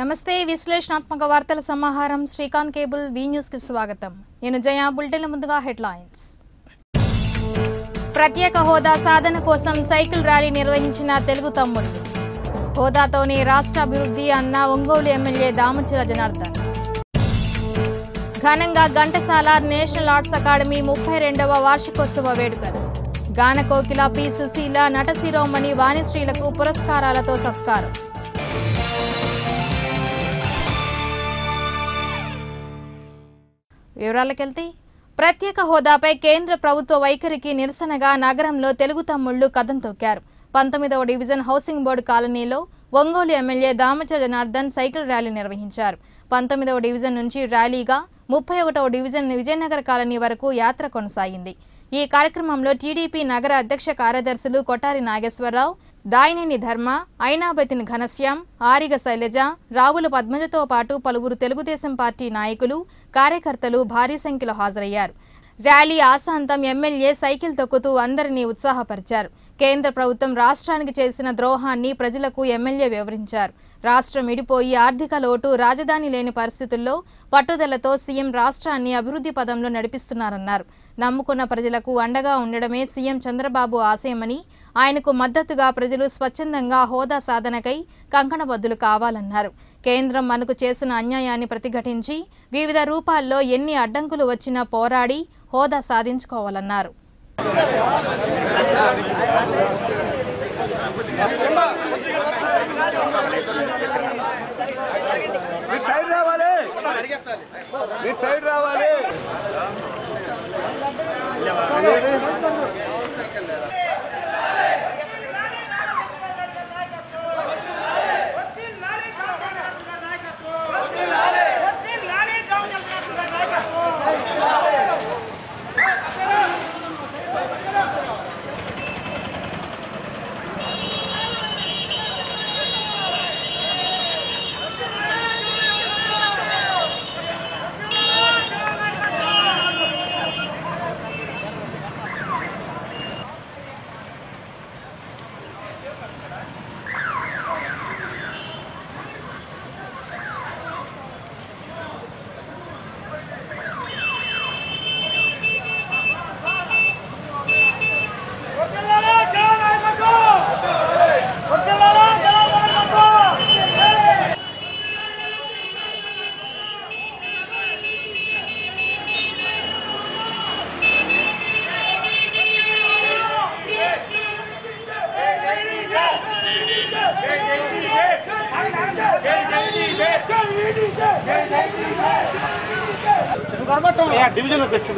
నమస్తే విశ్లేషణాత్మక వార్తల సమాహారం శ్రీకాంత్ కేబుల్ వి న్యూస్ కి స్వాగతం నేను జయ బులెటిన్ ముందుగా హెడ్లైన్స్ ప్రత్యేక హోదా సాధన కోసం సైకిల్ ర్యాలీ నిర్వహించిన తెలుగు తమ్ముళ్ళు హోదాతోనే రాష్ట్ర అభివృద్ధి అన్న ఒంగోలు ఎమ్మెల్యే దామచల జనార్దన్ ఘనంగా ఘంటసాల నేషనల్ ఆర్ట్స్ అకాడమీ ముప్పై రెండవ వార్షికోత్సవ వేడుకలు గాన కోకిల పి సుశీల నటశిరోమణి వాణిశ్రీలకు పురస్కారాలతో సత్కారం వివరాలకెళ్తే ప్రత్యేక హోదాపై కేంద్ర ప్రభుత్వ వైఖరికి నిరసనగా నగరంలో తెలుగు తమ్ముళ్లు కథం తొక్కారు పంతొమ్మిదవ డివిజన్ హౌసింగ్ బోర్డు కాలనీలో Ongole MLA Damacha Janardhan cycle rally నిర్వహించారు పంతొమ్మిదవ డివిజన్ నుంచి ర్యాలీగా ముప్పై ఒకటవ డివిజన్ విజయనగర కాలనీ వరకు యాత్ర కొనసాగింది ఈ కార్యక్రమంలో టీడీపీ నగర అధ్యక్ష కార్యదర్శులు కొట్టారి నాగేశ్వరరావు దాయినేని ధర్మ ఐనాబతిని ఘనశ్యాం ఆరిగ శైలజ రావుల పద్మజతో పాటు పలువురు తెలుగుదేశం పార్టీ నాయకులు కార్యకర్తలు భారీ సంఖ్యలో హాజరయ్యారు ర్యాలీ ఆశాంతం ఎమ్మెల్యే సైకిల్ తొక్కుతూ అందరినీ ఉత్సాహపరిచారు కేంద్ర ప్రభుత్వం రాష్ట్రానికి చేసిన ద్రోహాన్ని ప్రజలకు ఎమ్మెల్యే వివరించారు రాష్ట్రం విడిపోయి ఆర్థిక లోటు రాజధాని లేని పరిస్థితుల్లో పట్టుదలతో సీఎం రాష్ట్రాన్ని అభివృద్ధి పదంలో నడిపిస్తున్నారన్నారు నమ్ముకున్న ప్రజలకు అండగా ఉండడమే సీఎం చంద్రబాబు ఆశయమని ఆయనకు మద్దతుగా ప్రజలు స్వచ్ఛందంగా హోదా సాధనకై కంకణబద్దులు కావాలన్నారు కేంద్రం మనకు చేసిన అన్యాయాన్ని ప్రతిఘటించి వివిధ రూపాల్లో ఎన్ని అడ్డంకులు వచ్చినా పోరాడి హోదా సాధించుకోవాలన్నారు మీ సైడ్ రావాలి మీ సైడ్ రావాలి డివిజన్ అధ్యక్షుడు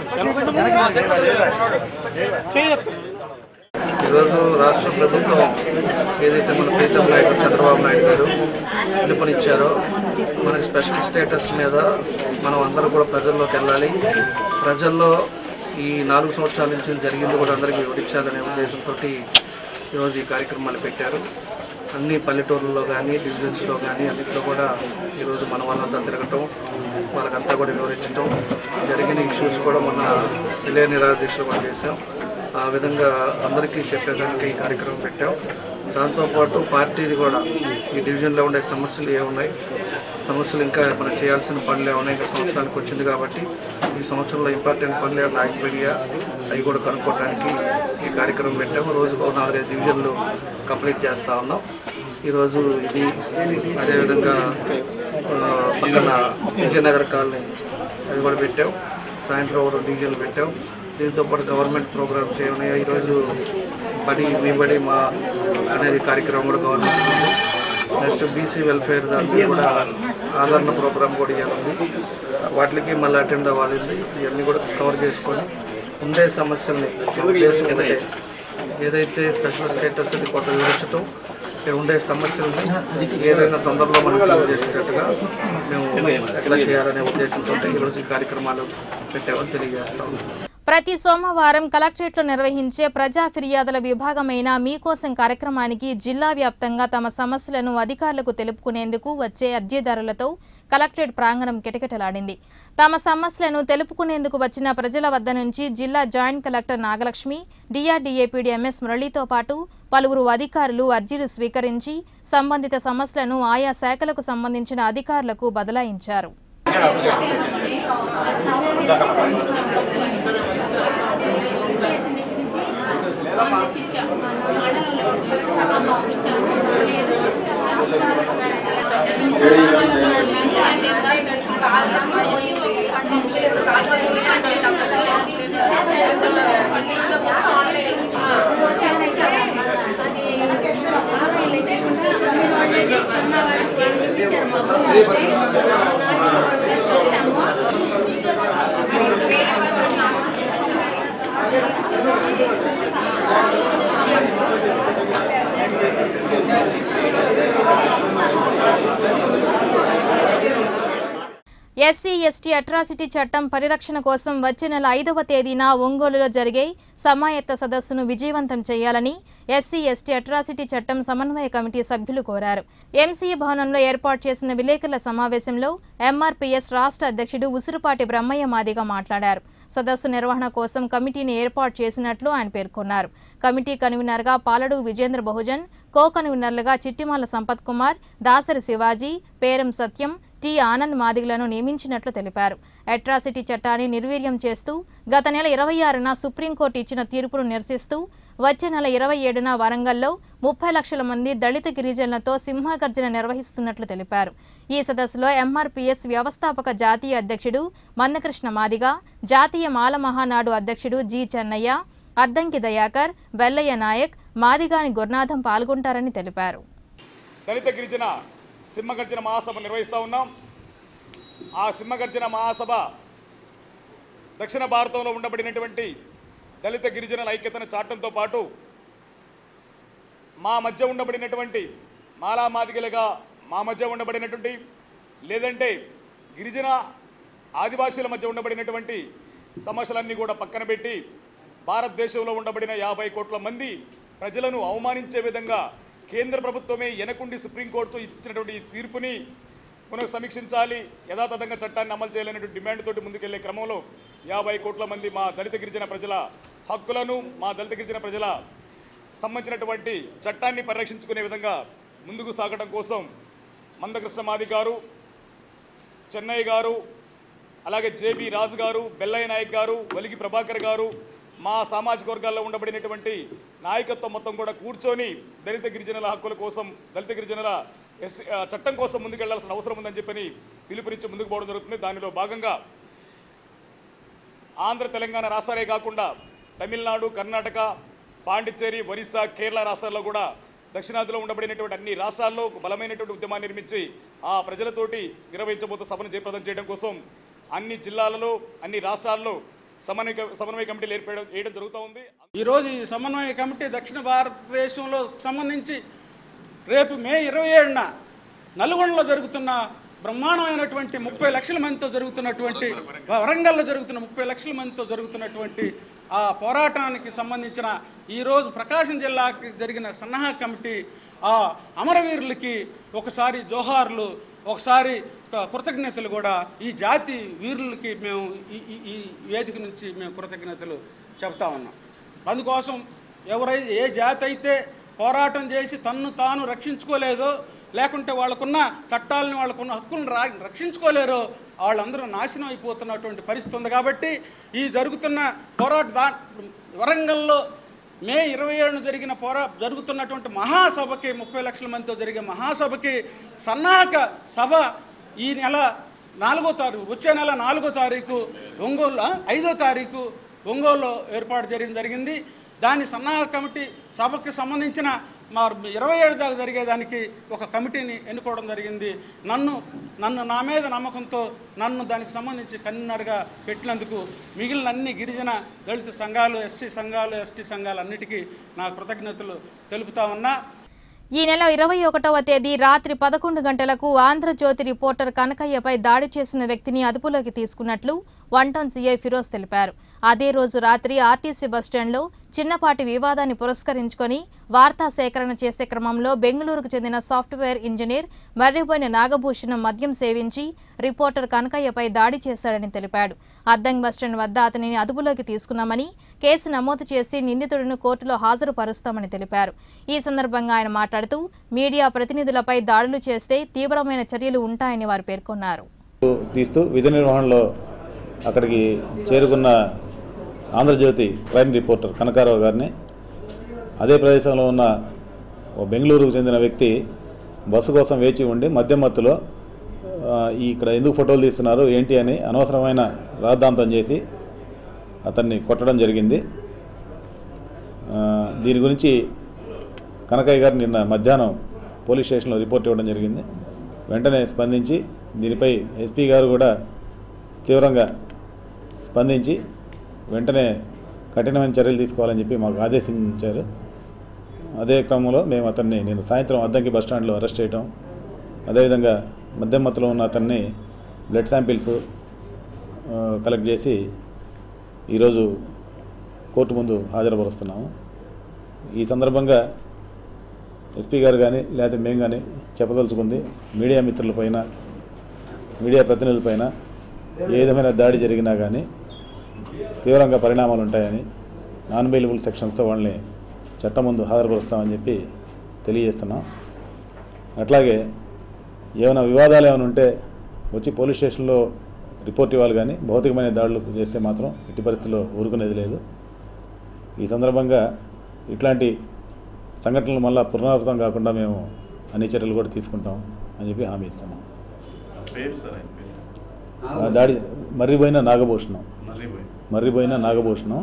ఈరోజు రాష్ట్ర ప్రభుత్వం ఏదైతే మన ప్రీతం నాయకుడు చంద్రబాబు నాయుడు గారు పిలుపునిచ్చారో మనకి స్పెషల్ స్టేటస్ మీద మనం అందరూ కూడా ప్రజల్లోకి వెళ్ళాలి ప్రజల్లో ఈ నాలుగు సంవత్సరాల నుంచి జరిగింది కూడా అందరికీ వివరించాలనే ఉద్దేశంతో ఈరోజు ఈ కార్యక్రమాలు పెట్టారు అన్ని పల్లెటూర్లలో కానీ డివిజన్స్లో కానీ అన్నింటిలో కూడా ఈరోజు మన వాళ్ళంతా తిరగటం వాళ్ళకంతా కూడా వివరించడం జరిగిన ఇష్యూస్ కూడా మొన్న రిలే నిరాదీక్షలు కూడా చేసాం ఆ విధంగా అందరికీ చెప్పేదానికి ఈ కార్యక్రమం పెట్టాం దాంతోపాటు పార్టీది కూడా ఈ డివిజన్లో ఉండే సమస్యలు ఏమున్నాయి సమస్యలు ఇంకా మనం చేయాల్సిన పనులు ఏమున్నాయి ఇంకా సంవత్సరానికి వచ్చింది కాబట్టి ఈ సంవత్సరంలో ఇంపార్టెంట్ పనులు ఏమైనా ఆగిపోయా అవి కూడా కనుక్కోవడానికి ఈ కార్యక్రమం పెట్టాము రోజుకు నాలుగైదు డివిజన్లు కంప్లీట్ చేస్తూ ఉన్నాం ఈరోజు ఇది అదేవిధంగా ఆ, పక్కన విజయనగర్ కాలనీ అది కూడా పెట్టాం సాయంత్రం ఒక డివిజన్లు పెట్టాం దీంతో పాటు గవర్నమెంట్ ప్రోగ్రామ్స్ ఏమున్నాయో ఈరోజు బడి మీ బడి మా అనేది కార్యక్రమం కూడా గవర్నమెంట్ ఉంది నెక్స్ట్ బీసీ వెల్ఫేర్ దాంట్లో కూడా ఆదరణ ప్రోగ్రామ్ కూడా ఇవ్వాలి వాటికి మళ్ళీ అటెండ్ అవ్వాలి ఇవన్నీ కూడా కవర్ చేసుకొని ఉండే సమస్యల్ని ఉద్దేశం ఒకటే. ఏదైతే స్పెషల్ స్టేటస్ అది కొంత వివరించడం ఇక్కడ ఉండే సమస్యల్ని ఏదైనా తొందరలో మనం క్లియర్ చేసేటట్టుగా మేము ఎట్లా చేయాలనే ఉద్దేశంతో ఈరోజు ఈ కార్యక్రమాలు పెట్టామని తెలియజేస్తాం ప్రతి సోమవారం కలెక్టరేట్లో నిర్వహించే ప్రజా ఫిర్యాదుల విభాగమైన మీకోసం కార్యక్రమానికి జిల్లా వ్యాప్తంగా తమ సమస్యలను అధికారులకు తెలుపుకునేందుకు వచ్చే అర్జీదారులతో కలెక్టరేట్ ప్రాంగణం కిటకిటలాడింది తమ సమస్యలను తెలుపుకునేందుకు వచ్చిన ప్రజల వద్ద నుంచి జిల్లా joint collector Nagalakshmi DRDA PD MS మురళితో పాటు పలువురు అధికారులు అర్జీలు స్వీకరించి సంబంధిత సమస్యలను ఆయా శాఖలకు సంబంధించిన అధికారులకు బదలాయించారు ఎస్సీ ఎస్టీ అట్రాసిటీ చట్టం పరిరక్షణ కోసం వచ్చే నెల ఐదవ తేదీన ఒంగోలులో జరిగే సమాయత్త సదస్సును విజయవంతం చేయాలని ఎస్సీ ఎస్టీ అట్రాసిటీ చట్టం సమన్వయ కమిటీ సభ్యులు కోరారు ఎంసీఏ భవనంలో ఏర్పాటు చేసిన విలేకరుల సమావేశంలో ఎంఆర్పీఎస్ రాష్ట్ర అధ్యక్షుడు ఉసురుపాటి బ్రహ్మయ్య మాదిగ మాట్లాడారు సదస్సు నిర్వహణ కోసం కమిటీని ఏర్పాటు చేసినట్లు ఆయన పేర్కొన్నారు కమిటీ కన్వీనర్గా పాలడు విజేంద్ర బహుజన్ కో కన్వీనర్లుగా చిట్టిమాల సంపత్ కుమార్ దాసరి శివాజీ పేరం సత్యం టి ఆనంద్ మాదిగలను నియమించినట్లు తెలిపారు అట్రాసిటీ చట్టాన్ని నిర్వీర్యం చేస్తూ గత నెల ఇరవై ఆరున సుప్రీంకోర్టు ఇచ్చిన తీర్పును నిరసిస్తూ వచ్చే నెల ఇరవై ఏడున వరంగల్లో ముప్పై లక్షల మంది దళిత గిరిజనులతో సింహగర్జన నిర్వహిస్తున్నట్లు తెలిపారు ఈ సదస్సులో ఎంఆర్పీఎస్ వ్యవస్థాపక జాతీయ అధ్యక్షుడు మందకృష్ణ మాదిగ జాతీయ మాల మహానాడు అధ్యక్షుడు జి చెన్నయ్య అద్దంకి దయాకర్ వెల్లయ్య నాయక్ మాదిగాని గురునాథం పాల్గొంటారని తెలిపారు దళిత గిరిజన సింహగర్జన మహాసభ నిర్వహిస్తూ ఉన్నాం ఆ సింహగర్జన మహాసభ దక్షిణ భారతంలో ఉండబడినటువంటి దళిత గిరిజనుల ఐక్యతను చాటంతో పాటు మా మధ్య ఉండబడినటువంటి మాలా మాదిగలుగా మా మధ్య ఉండబడినటువంటి లేదంటే గిరిజన ఆదివాసీల మధ్య ఉండబడినటువంటి సమస్యలన్నీ కూడా పక్కన పెట్టి భారతదేశంలో ఉండబడిన యాభై కోట్ల మంది ప్రజలను అవమానించే విధంగా కేంద్ర ప్రభుత్వమే ఎనకుండి సుప్రీంకోర్టుతో ఇచ్చినటువంటి ఈ తీర్పుని పునః సమీక్షించాలి యథాతథంగా చట్టాన్ని అమలు చేయాలనేటువంటి డిమాండ్ తోటి ముందుకెళ్లే క్రమంలో యాభై కోట్ల మంది మా దళిత గిరిజన ప్రజల హక్కులను మా దళిత గిరిజన ప్రజల సంబంధించినటువంటి చట్టాన్ని పరిరక్షించుకునే విధంగా ముందుకు సాగడం కోసం మందకృష్ణ మాది గారు చెన్నై గారు అలాగే జేబి రాజు గారు బెల్లయ్య నాయక్ గారు వలిగి ప్రభాకర్ గారు మా సామాజిక వర్గాల్లో ఉండబడినటువంటి నాయకత్వం మొత్తం కూడా కూర్చొని దళిత గిరిజనుల హక్కుల కోసం దళిత గిరిజనుల ఎస్ ఆ, చట్టం కోసం ముందుకెళ్లాల్సిన అవసరం ఉందని చెప్పని పిలుపునిచ్చి ముందుకు పోవడం జరుగుతుంది దానిలో భాగంగా ఆంధ్ర తెలంగాణ రాష్ట్రాలే కాకుండా తమిళనాడు కర్ణాటక పాండిచ్చేరి ఒరిస్సా కేరళ రాష్ట్రాల్లో కూడా దక్షిణాదిలో ఉండబడినటువంటి అన్ని రాష్ట్రాల్లో ఒక బలమైనటువంటి ఉద్యమాన్ని నిర్మించి ఆ ప్రజలతోటి నిర్వహించబోతున్న సభను జయప్రదం చేయడం కోసం అన్ని జిల్లాలలో అన్ని రాష్ట్రాల్లో సమన్వయ సమన్వయ కమిటీలు ఏర్పడడం వేయడం జరుగుతూ ఉంది ఈరోజు ఈ సమన్వయ కమిటీ దక్షిణ భారతదేశంలో సంబంధించి రేపు మే ఇరవై ఏడున నల్గొండలో జరుగుతున్న బ్రహ్మాండమైనటువంటి ముప్పై లక్షల మందితో జరుగుతున్నటువంటి వరంగల్లో జరుగుతున్న ముప్పై లక్షల మందితో జరుగుతున్నటువంటి ఆ పోరాటానికి సంబంధించిన ఈరోజు ప్రకాశం జిల్లాకి జరిగిన సన్నాహ కమిటీ ఆ అమరవీరులకి ఒకసారి జోహార్లు ఒకసారి కృతజ్ఞతలు కూడా ఈ జాతి వీరులకి మేము ఈ ఈ- ఈ వేదిక నుంచి మేము కృతజ్ఞతలు చెప్తా ఉన్నాం అందుకోసం ఎవరైతే ఏ జాతి అయితే పోరాటం చేసి తన్ను తాను రక్షించుకోలేదో లేకుంటే వాళ్ళకున్న చట్టాలను వాళ్ళకున్న హక్కులను రా రక్షించుకోలేరో వాళ్ళందరూ నాశనం అయిపోతున్నటువంటి పరిస్థితి ఉంది కాబట్టి ఈ జరుగుతున్న పోరాట దా వరంగల్లో మే ఇరవై ఏడున జరిగిన పోరా జరుగుతున్నటువంటి మహాసభకి ముప్పై లక్షల మందితో జరిగే మహాసభకి సన్నాహక సభ ఈ నెల నాలుగో తారీఖు వచ్చే నెల నాలుగో తారీఖు ఒంగోలు ఐదో తారీఖు ఒంగోలులో ఏర్పాటు చేయడం జరిగింది దాని సన్నాహక కమిటీ సభకి సంబంధించిన మా ఇరవై ఏడు దాకా జరిగేదానికి ఒక కమిటీని ఎన్నుకోవడం జరిగింది నన్ను నన్ను నా మీద నమ్మకంతో నన్ను దానికి సంబంధించి కన్వీనర్గా పెట్టినందుకు మిగిలిన అన్ని గిరిజన దళిత సంఘాలు ఎస్సీ సంఘాలు ఎస్టీ సంఘాలు అన్నిటికీ నా కృతజ్ఞతలు తెలుపుతా ఉన్నా ఈ నెల ఇరవై ఒకటవ తేదీ రాత్రి పదకొండు గంటలకు ఆంధ్రజ్యోతి రిపోర్టర్ కనకయ్యపై దాడి చేసిన వ్యక్తిని అదుపులోకి తీసుకున్నట్లు వన్ టౌన్ సీఐ ఫిరోజ్ తెలిపారు అదే రోజు రాత్రి ఆర్టీసీ బస్టాండ్లో చిన్నపాటి వివాదాన్ని పురస్కరించుకొని వార్తా సేకరణ చేసే క్రమంలో బెంగళూరుకు చెందిన సాఫ్ట్వేర్ ఇంజనీర్ మర్రిపోయిన నాగభూషణం మద్యం సేవించి రిపోర్టర్ కనకయ్యపై దాడి చేశాడని తెలిపాడు అద్దంకి బస్టాండ్ వద్ద అతనిని అదుపులోకి తీసుకున్నామని కేసు నమోదు చేసి నిందితుడిని కోర్టులో హాజరుపరుస్తామని తెలిపారు ఈ సందర్భంగా ఆయన మాట్లాడుతూ మీడియా ప్రతినిధులపై దాడులు చేస్తే తీవ్రమైన చర్యలు ఉంటాయని వారు పేర్కొన్నారు తీస్తూ విధి నిర్వహణలో అక్కడికి చేరుకున్న ఆంధ్రజ్యోతి క్రైమ్ రిపోర్టర్ కనకారావు గారిని అదే ప్రదేశంలో ఉన్న ఓ బెంగళూరుకు చెందిన వ్యక్తి బస్సు కోసం వేచి ఉండి మద్యం మత్తులో ఆ, ఈ ఇక్కడ ఎందుకు ఫోటోలు తీస్తున్నారు ఏంటి అని అనవసరమైన రాద్ధాంతం చేసి అతన్ని కొట్టడం జరిగింది ఆ, దీని గురించి కనకయ్య గారు నిన్న మధ్యాహ్నం పోలీస్ స్టేషన్లో రిపోర్ట్ ఇవ్వడం జరిగింది వెంటనే స్పందించి దీనిపై ఎస్పీ గారు కూడా తీవ్రంగా స్పందించి వెంటనే కఠినమైన చర్యలు తీసుకోవాలని చెప్పి మాకు ఆదేశించారు అదే క్రమంలో మేము అతన్ని నేను సాయంత్రం అద్దంకి బస్ స్టాండ్లో అరెస్ట్ చేయటం అదేవిధంగా మద్యం మత్తులో ఉన్న అతన్ని బ్లడ్ శాంపిల్స్ ఆ, కలెక్ట్ చేసి ఈరోజు కోర్టు ముందు హాజరుపరుస్తున్నాము ఈ సందర్భంగా ఎస్పీ గారు కానీ లేకపోతే మేము కానీ చెప్పదలుచుకుంది మీడియా మిత్రులపైన మీడియా ప్రతినిధులపైన ఏ విధమైన దాడి జరిగినా కానీ తీవ్రంగా పరిణామాలు ఉంటాయని నాన్ బెయిలబుల్ సెక్షన్స్తో వాళ్ళని చట్టం ముందు హాజరుపరుస్తామని చెప్పి తెలియజేస్తున్నాం అట్లాగే ఏమైనా వివాదాలు ఏమైనా ఉంటే వచ్చి పోలీస్ స్టేషన్లో రిపోర్ట్ ఇవ్వాలి కానీ భౌతికమైన దాడులు చేస్తే మాత్రం ఎట్టి పరిస్థితుల్లో ఊరుకునేది లేదు ఈ సందర్భంగా ఇట్లాంటి సంఘటనలు మళ్ళా పునరావృతం కాకుండా మేము అన్ని చర్యలు కూడా తీసుకుంటాం అని చెప్పి హామీ ఇస్తున్నాం ఆ దాడి మర్రిపోయిన నాగభూషణం మర్రిపోయిన నాగభూషణం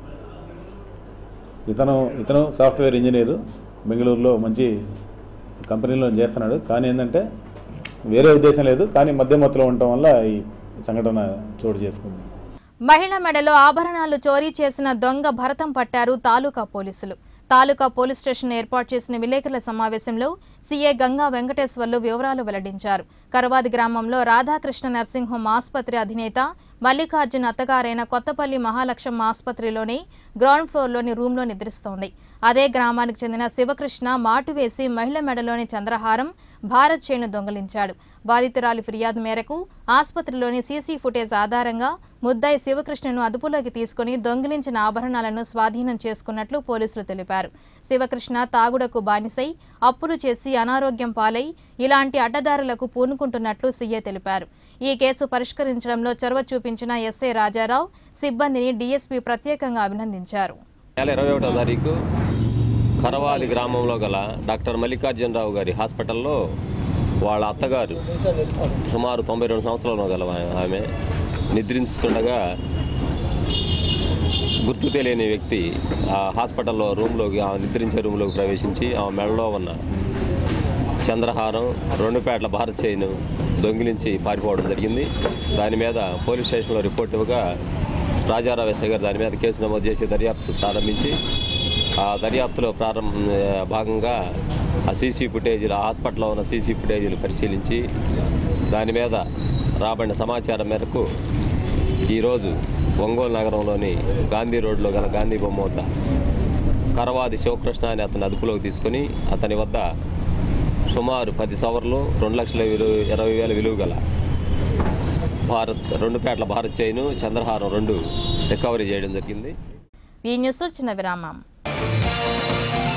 ఇతను ఇతను సాఫ్ట్వేర్ ఇంజనీరు బెంగళూరులో మంచి కంపెనీలో చేస్తున్నాడు కానీ ఏంటంటే వేరే ఉద్దేశం లేదు కానీ మధ్య మత్తులో ఉండటం వల్ల ఈ సంఘటన చోటు చేసుకుంది మహిళ మెడలో ఆభరణాలు చోరీ చేసిన దొంగ భరతం పట్టారు తాలూకా పోలీసులు తాలూకా పోలీస్ స్టేషన్ ఏర్పాటు చేసిన విలేకరుల సమావేశంలో సీఏ గంగా వెంకటేశ్వర్లు వివరాలు వెల్లడించారు కరవాది గ్రామంలో రాధాకృష్ణ నర్సింగ్ హోం ఆసుపత్రి అధినేత మల్లికార్జున్ అత్తగారైన కొత్తపల్లి మహాలక్ష్మ ఆసుపత్రిలోని గ్రౌండ్ ఫ్లోర్లోని రూమ్లో నిద్రిస్తోంది అదే గ్రామానికి చెందిన శివకృష్ణ మాటు వేసి మహిళ మెడలోని చంద్రహారం భారత్ చైను దొంగిలించాడు బాధితురాలి ఫిర్యాదు మేరకు ఆసుపత్రిలోని సీసీ ఫుటేజ్ ఆధారంగా ముద్దాయి శివకృష్ణను అదుపులోకి తీసుకుని దొంగిలించిన ఆభరణాలను స్వాధీనం చేసుకున్నట్లు పోలీసులు తెలిపారు శివకృష్ణ తాగుడకు బానిసై అప్పులు చేసి అనారోగ్యం పాలై ఇలాంటి అడ్డదారులకు పూనుకుంటున్నట్లు సీఏ తెలిపారు ఈ కేసు పరిష్కరించడంలో చొరవ చూపించిన ఎస్ఐ రాజారావు సిబ్బందిని డీఎస్పీ ప్రత్యేకంగా అభినందించారు నెల ఇరవై ఒకటో తారీఖు కరవాలి గ్రామంలో గల డాక్టర్ మల్లికార్జునరావు గారి హాస్పిటల్లో వాళ్ళ అత్తగారు సుమారు తొంభై రెండు సంవత్సరాలు గల ఆమె నిద్రించుతుండగా గుర్తు తెలియని వ్యక్తి ఆ హాస్పిటల్లో రూమ్లోకి ఆ నిద్రించే రూమ్లోకి ప్రవేశించి ఆ మెడలో ఉన్న చంద్రహారం రెండు పేటల భారత్ చైన్ దొంగిలించి పారిపోవడం జరిగింది దాని మీద పోలీస్ స్టేషన్లో రిపోర్ట్ ఇవ్వగా రాజారావు ఎస్ఐ గారు దాని మీద కేసు నమోదు చేసి దర్యాప్తు ప్రారంభించి ఆ దర్యాప్తులో ప్రారంభ భాగంగా ఆ సీసీ ఫుటేజీలు ఆ హాస్పిటల్లో ఉన్న సీసీ ఫుటేజీలు పరిశీలించి దాని మీద రాబడిన సమాచారం మేరకు ఈరోజు ఒంగోలు నగరంలోని గాంధీ రోడ్లో గల గాంధీ బొమ్మ వద్ద కరవాది శివకృష్ణ అని అతను అదుపులోకి తీసుకొని అతని వద్ద సుమారు పది సవర్లు రెండు లక్షల విలువ ఇరవై వేల విలువ గల భారత్ రెండు పేట్ల భారత్ చైను చంద్రహారం రెండు రికవరీ చేయడం జరిగింది ఈ న్యూస్లో చిన్న విరామం